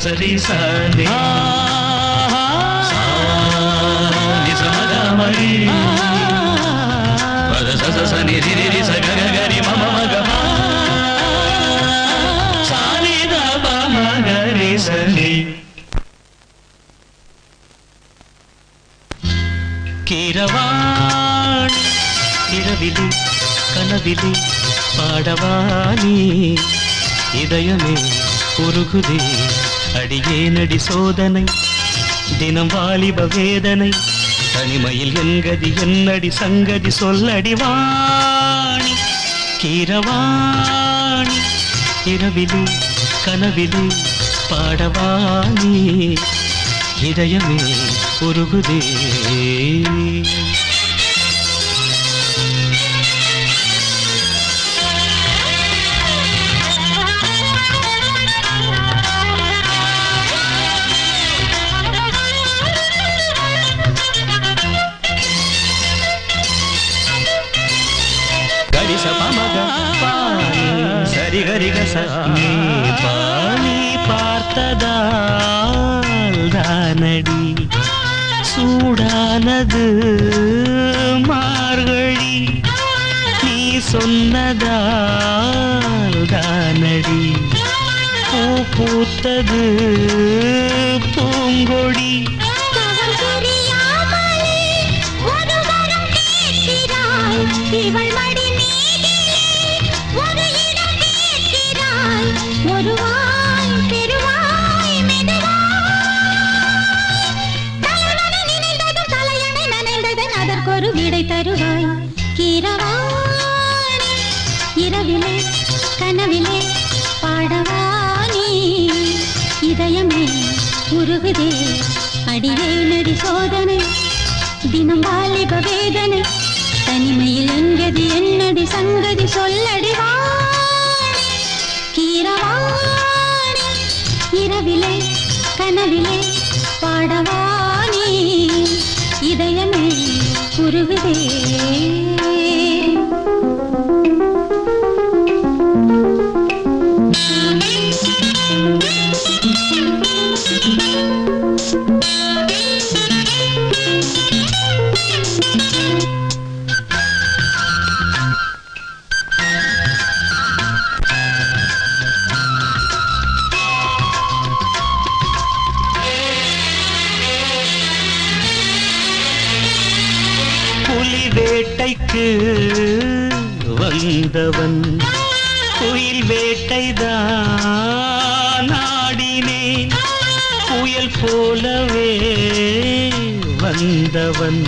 சரி சாரி நிசமகமரி பத சச சனி ரி ரி ச க க க ரி ம ம ம க ம சாரி த ப ம க ரி சரி கீரவான் இரவிலே கனவிலே பாடவானே இதயமே உருகுதே அடியேனடி சோதனை தினம் வாலிப வேதனை தனிமையில் என்கதி என்னடி சங்கதி சொல்லடி வாணி கீரவாணி இரவிலே கனவிலே பாடவானே இதயமே உருகுதே గరిస పమగ పాని సరి గరి గస நீ பாணி பார்த்ததால் தானடி சூடானது மார்கழி நீ சொன்னதால் தானடி பூ பூத்தது பூங்கொடி தவம் புரியாமலே ஒரு வரம் கேட்கிறாய். இவள் மடி மீதிலே ஒரு இடம் கேட்கிறாய். ஒரு வாய் பெருவாய் மெதுவாய். தலைவனை நினைந்ததும் தலையணை நனைந்ததன் அதற்கொரு விடை தருவாய் கீரவாணி இரவிலே கனவிலே பாடவானி இதயமே உருகுதே அடியே நடி சோதனை தினம் வாலிப வேதனை தனிமையில் எங்கதி என்னடி சங்கதி சொல்லடி வாணி கீரவாணி இரவிலே கனவிலே பாடவானி இதயமே உருகுதே புலி வேட்டைக்கு வந்தவன் குயில் வேட்டைதான் ஆடினேன் புயல் போலவே வந்தவன்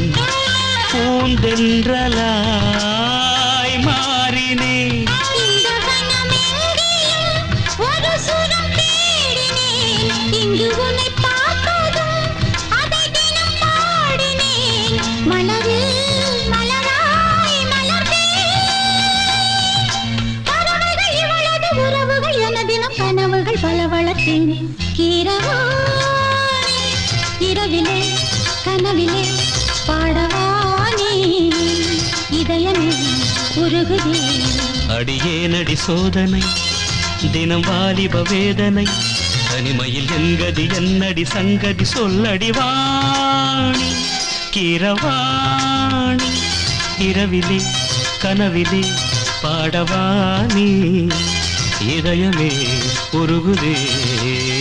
பூந்தென்றலாய் மாறினேன் இந்த வனமெங்கிலும் ஒரு சுரம் தேடினேன். இங்கு உன்னை பார்த்ததும் அதை தினம் பாடினேன். மலரில் மலராய் மலர்ந்தேன். பறவைகள் இவளது உறவுகள் என தினம் கனவுகள் பல வளர்த்தேன் கீரவாணி இரவிலே கனவிலே பாடவானே இதயமே உருகுதே அடியேனடி சோதனை தினம் வாலிப வேதனை தனிமையில் என்கதி என்னடி சங்கதி சொல்லடி வாணி கிரவாணி இரவிலே கனவிலே பாடவானி இதயமே உருகுதே